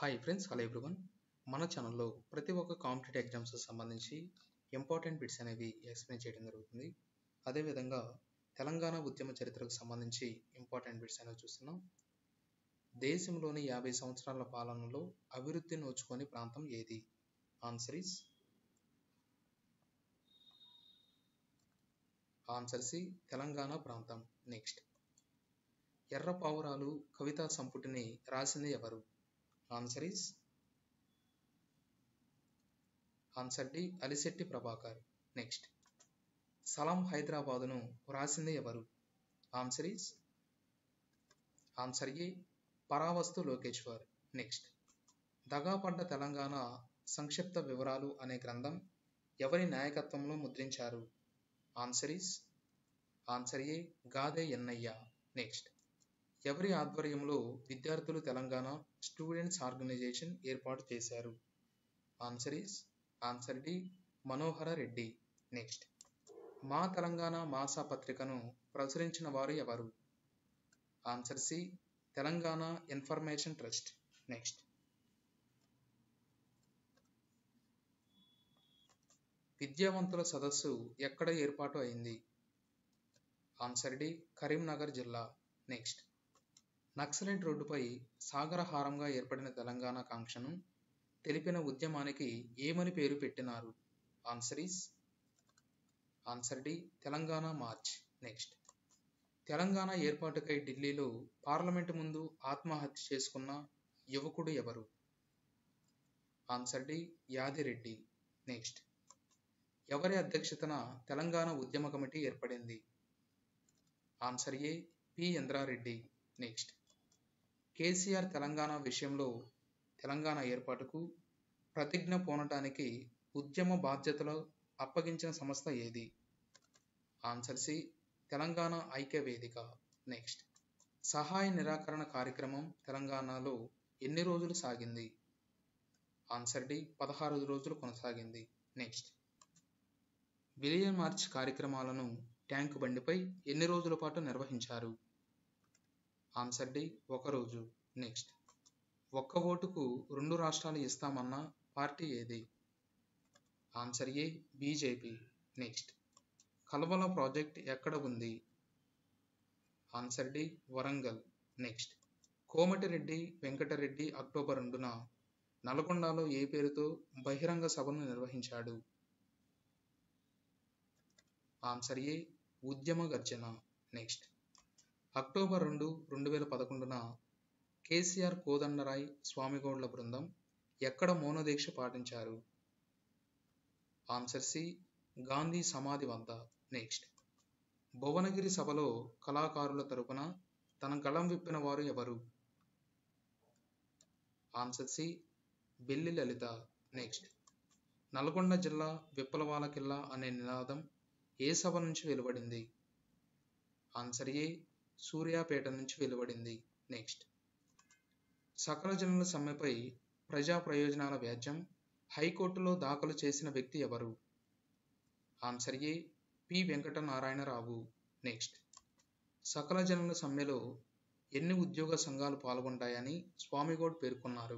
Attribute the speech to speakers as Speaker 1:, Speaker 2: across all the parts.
Speaker 1: hi friends hello everyone మన ఛానల్లో ప్రతి ఒక్క కాంపిటేటివ్ ఎగ్జామ్స్ సంబంధించి ఇంపార్టెంట్ బిట్స్ అనేవి ఎక్స్ప్లెయిన్ చేయడం జరుగుతుంది అదేవిధంగా తెలంగాణ ఉద్యమ చరిత్రకు సంబంధించి ఇంపార్టెంట్ బిట్స్ అనేవి చూస్తున్నాం దేశంలోని యాభై సంవత్సరాల పాలనలో అభివృద్ధి నోచుకొని ప్రాంతం ఏది answer is answer C Telangana ప్రాంతం నెక్స్ట్ ఎర్ర పావురాలు కవితా సంపుటిని రాసింది ఎవరు answer is answer D Alishetty Prabhakar next సలాం హైదరాబాదును రాసింది ఎవరు answer is answer A Paravastu Lokeshwar next దగాపడ్డ తెలంగాణ సంక్షిప్త వివరాలు అనే గ్రంథం ఎవరి నాయకత్వంలో ముద్రించారు answer is answer A Gade Ennaiah next ఎవరి ఆధ్వర్యంలో విద్యార్థులు తెలంగాణ స్టూడెంట్స్ ఆర్గనైజేషన్ ఏర్పాటు చేశారు answer is answer D Manohara Reddy next మా తెలంగాణ మాస పత్రికను ప్రచురించిన వారు ఎవరు answer C Telangana information trust next విద్యావంతుల సదస్సు ఎక్కడ ఏర్పాటు అయింది ఆన్సర్ డి కరీంనగర్ జిల్లా నెక్స్ట్ నక్సలైట్ రోడ్డుపై సాగరహారంగా ఏర్పడిన తెలంగాణ కాంక్షను తెలిపిన ఉద్యమానికి ఏమని పేరు పెట్టినారు answer is answer D Telangana march next Telangana ఏర్పాటుకై ఢిల్లీలో పార్లమెంటు ముందు ఆత్మహత్య చేసుకున్న యువకుడు ఎవరు ఆన్సర్ డి యాదిరెడ్డి నెక్స్ట్ ఎవరి అధ్యక్షతన తెలంగాణ ఉద్యమ కమిటీ ఏర్పడింది answer A P Indra Reddy next KCR Telangana విషయంలో తెలంగాణ ఏర్పాటుకు ప్రతిజ్ఞ పోనటానికి ఉద్యమ బాధ్యతలు అప్పగించిన సంస్థ ఏది ఆన్సర్ సి తెలంగాణ ఐక్య వేదిక నెక్స్ట్ సహాయ నిరాకరణ కార్యక్రమం తెలంగాణలో ఎన్ని రోజులు సాగింది ఆన్సర్ డి పదహారు రోజులు కొనసాగింది నెక్స్ట్ విలియం మార్చ్ కార్యక్రమాలను ట్యాంకు బండిపై ఎన్ని రోజుల పాటు నిర్వహించారు ఆన్సర్ డి ఒకరోజు నెక్స్ట్ ఒక్క ఓటుకు రెండు రాష్ట్రాలు ఇస్తామన్న పార్టీ ఏది ఆన్సర్ ఏ బీజేపీ నెక్స్ట్ కలవల ప్రాజెక్ట్ ఎక్కడ ఉంది answer D Warangal next Komatireddy Venkat Reddy October రెండున నల్గొండలో ఏ పేరుతో బహిరంగ సభను నిర్వహించాడు ఆన్సర్ ఏ ఉద్యమ గర్జన నెక్స్ట్ అక్టోబర్ రెండు రెండు వేల పదకొండున కేసీఆర్ కోదండరాయ్ స్వామిగౌడ్ల బృందం ఎక్కడ మౌనదీక్ష పాటించారు ఆన్సర్ సి గాంధీ సమాధి వద్ద నెక్స్ట్ భువనగిరి సభలో కళాకారుల తరపున తన గళం విప్పిన వారు ఎవరు answer C Belli Lalitha next Nalgonda జిల్లా విప్లవాల కిల్లా అనే నినాదం ఏ సభ నుంచి వెలువడింది ఆన్సర్ ఏ సూర్యాపేట నుంచి వెలువడింది నెక్స్ట్ సకల జనుల సమ్మెపై ప్రజా ప్రయోజనాల వ్యాజ్యం హైకోర్టులో దాఖలు చేసిన వ్యక్తి ఎవరు answer A P Venkatanarayana Rao next సకల జనుల సమ్మెలో ఎన్ని ఉద్యోగ సంఘాలు పాల్గొంటాయని స్వామిగౌడ్ పేర్కొన్నారు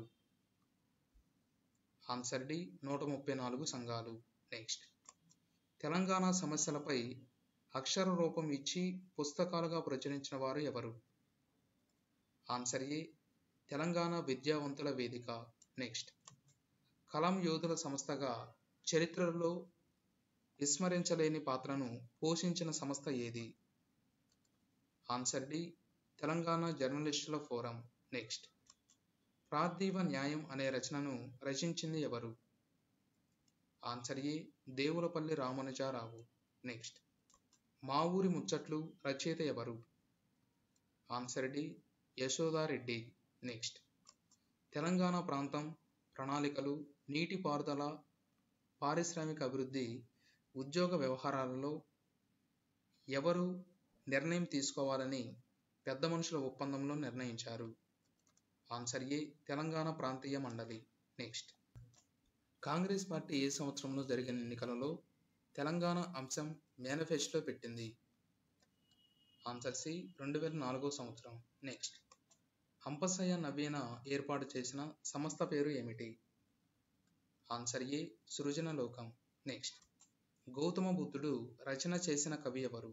Speaker 1: ఆన్సర్ డి నూట ముప్పై నాలుగు సంఘాలు నెక్స్ట్ తెలంగాణ సమస్యలపై అక్షర రూపం ఇచ్చి పుస్తకాలుగా ప్రచురించిన వారు ఎవరు ఆన్సర్ ఏ తెలంగాణ విద్యావంతుల వేదిక నెక్స్ట్ కలాం యోధుల సంస్థగా చరిత్రలో విస్మరించలేని పాత్రను పోషించిన సంస్థ ఏది ఆన్సర్ డి తెలంగాణ జర్నలిస్టుల ఫోరం నెక్స్ట్ ప్రార్థీవ న్యాయం అనే రచనను రచించింది ఎవరు answer A Devulapalli Ramanuja Rao next మా ఊరి ముచ్చట్లు రచయిత ఎవరు answer D Yashoda Reddy next Telangana ప్రాంతం ప్రణాళికలు నీటిపారుదల పారిశ్రామిక అభివృద్ధి ఉద్యోగ వ్యవహారాలలో ఎవరు నిర్ణయం తీసుకోవాలని పెద్ద మనుషుల ఒప్పందంలో నిర్ణయించారు ఆన్సర్ ఏ తెలంగాణ ప్రాంతీయ మండలి నెక్స్ట్ కాంగ్రెస్ పార్టీ ఏ సంవత్సరంలో జరిగిన ఎన్నికలలో తెలంగాణ అంశం మేనిఫెస్టో పెట్టింది ఆన్సర్ సి రెండు వేల నాలుగో సంవత్సరం నెక్స్ట్ హంపసయ్య నవీన ఏర్పాటు చేసిన సంస్థ పేరు ఏమిటి answer A Srujanalokam next Gautama బుద్ధుడు రచన చేసిన కవి ఎవరు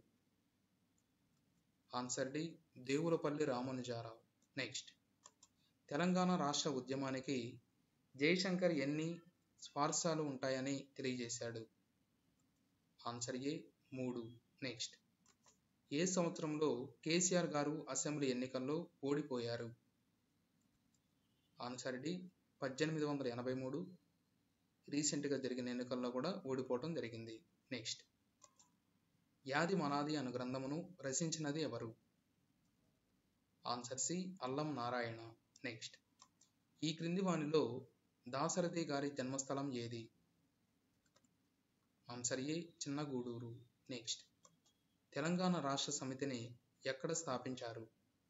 Speaker 1: answer D Devulapalli Ramanuja Rao next Telangana రాష్ట్ర ఉద్యమానికి జయశంకర్ ఎన్ని స్వారస్యాలు ఉంటాయని తెలియజేశాడు ఆన్సర్ ఏ మూడు నెక్స్ట్ ఏ సంవత్సరంలో కేసీఆర్ గారు అసెంబ్లీ ఎన్నికల్లో ఓడిపోయారు ఆన్సర్ డి పద్దెనిమిది వందల ఎనభై మూడు రీసెంట్గా జరిగిన ఎన్నికల్లో కూడా ఓడిపోవటం జరిగింది నెక్స్ట్ యాది మనాది అను గ్రంథమును రచించినది ఎవరు ఆన్సర్ సి అల్లం నారాయణ నెక్స్ట్ ఈ క్రింది వానిలో దాసరథి గారి జన్మస్థలం ఏది answer A Chinnagudur next Telangana రాష్ట్ర సమితిని ఎక్కడ స్థాపించారు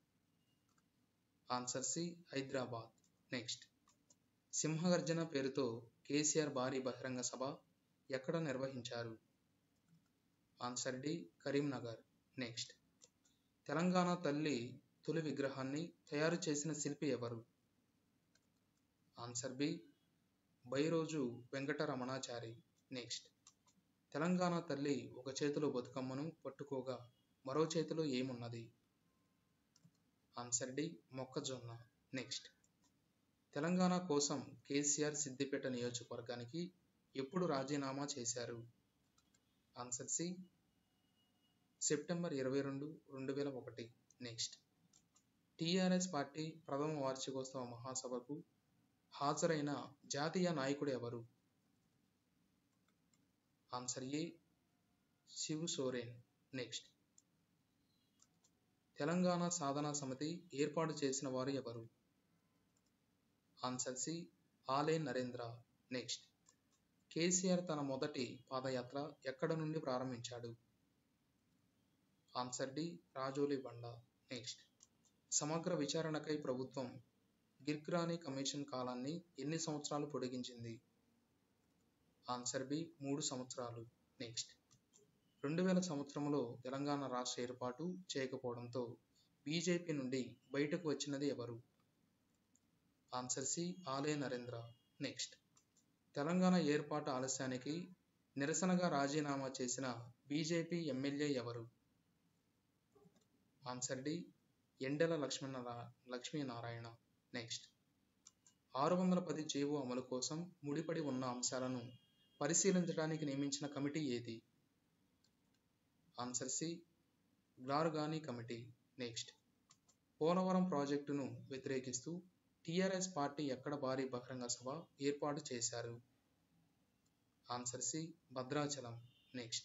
Speaker 1: ఆన్సర్ సి హైదరాబాద్ నెక్స్ట్ సింహగర్జన పేరుతో కేసీఆర్ భారీ బహిరంగ సభ ఎక్కడ నిర్వహించారు answer D Karimnagar next Telangana తల్లి తొలి విగ్రహాన్ని తయారు చేసిన శిల్పి ఎవరు answer B Bairoju Venkataramanachari next Telangana తల్లి ఒక చేతిలో బతుకమ్మను పట్టుకోగా మరో చేతిలో ఏమున్నది ఆన్సర్ డి మొక్కజొన్న నెక్స్ట్ తెలంగాణ కోసం కేసీఆర్ సిద్దిపేట నియోజకవర్గానికి ఎప్పుడు రాజీనామా చేశారు ఆన్సర్ సి సెప్టెంబర్ ఇరవై రెండు రెండు వేల ఒకటి నెక్స్ట్ టీఆర్ఎస్ పార్టీ ప్రథమ వార్షికోత్సవ మహాసభకు హాజరైన జాతీయ నాయకుడు ఎవరు answer A Shiv Soren next Telangana సాధనా సమితి ఏర్పాటు చేసిన వారు ఎవరు ఆన్సర్ సి ఆలే నరేంద్ర నెక్స్ట్ కేసీఆర్ తన మొదటి పాదయాత్ర ఎక్కడ నుండి ప్రారంభించాడు ఆన్సర్ డి రాజోలి బండ నెక్స్ట్ సమగ్ర విచారణకై ప్రభుత్వం గిర్గ్రాని కమిషన్ కాలాన్ని ఎన్ని సంవత్సరాలు పొడిగించింది ఆన్సర్ బి మూడు సంవత్సరాలు నెక్స్ట్ రెండు వేల సంవత్సరంలో తెలంగాణ రాష్ట్ర ఏర్పాటు చేయకపోవడంతో బీజేపీ నుండి బయటకు వచ్చినది ఎవరు ఆన్సర్ సి ఆలయ నరేంద్ర నెక్స్ట్ తెలంగాణ ఏర్పాటు ఆలస్యానికి నిరసనగా రాజీనామా చేసిన బీజేపీ ఎమ్మెల్యే ఎవరు answer D Yendala Lakshmana Lakshminarayana next ఆరు వందల పది జీవో అమలు కోసం ముడిపడి ఉన్న అంశాలను పరిశీలించడానికి నియమించిన కమిటీ ఏది answer C Girglani committee next Polavaram ప్రాజెక్టును వ్యతిరేకిస్తూ టిఆర్ఎస్ పార్టీ ఎక్కడ భారీ బహిరంగ సభ ఏర్పాటు చేశారు ఆన్సర్ సి భద్రాచలం నెక్స్ట్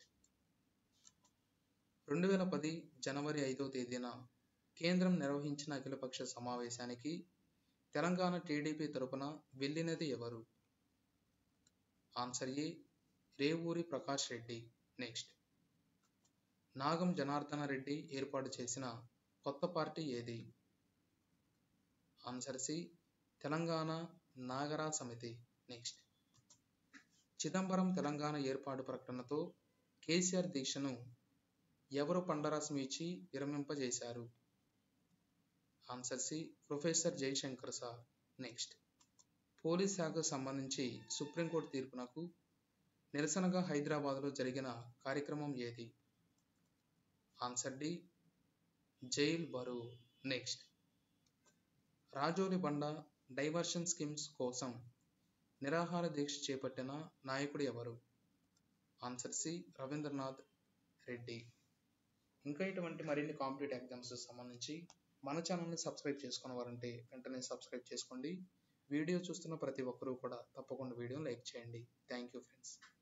Speaker 1: రెండు వేల పది జనవరి ఐదో తేదీన కేంద్రం నిర్వహించిన అఖిలపక్ష సమావేశానికి తెలంగాణ టీడీపీ తరపున వెళ్ళినది ఎవరు answer A Revuri Prakash Reddy next Nagam Janardhana Reddy ఏర్పాటు చేసిన కొత్త పార్టీ ఏది ఆన్సర్ సి తెలంగాణ నాగరా సమితి నెక్స్ట్ చిదంబరం తెలంగాణ ఏర్పాటు ప్రకటనతో కేసీఆర్ దీక్షను ఎవరు పండరాసం ఇచ్చి విరమింపజేశారు answer C professor Jayashankar sir next police శాఖకు సంబంధించి సుప్రీంకోర్టు తీర్పునకు నిరసనగా హైదరాబాద్లో జరిగిన కార్యక్రమం ఏది answer D jail bharo next Rajoli Banda diversion schemes కోసం నిరాహార దీక్ష చేపట్టిన నాయకుడు ఎవరు ఆన్సర్ సి రవీంద్రనాథ్ రెడ్డి ఇంకా ఇటువంటి మరిన్ని కాంపిటేటివ్ ఎగ్జామ్స్ సంబంధించి మన ఛానల్ని సబ్స్క్రైబ్ చేసుకున్న వారంటే వెంటనే సబ్స్క్రైబ్ చేసుకోండి వీడియో చూస్తున్న ప్రతి ఒక్కరూ కూడా తప్పకుండా వీడియోని లైక్ చేయండి థ్యాంక్ యూ ఫ్రెండ్స్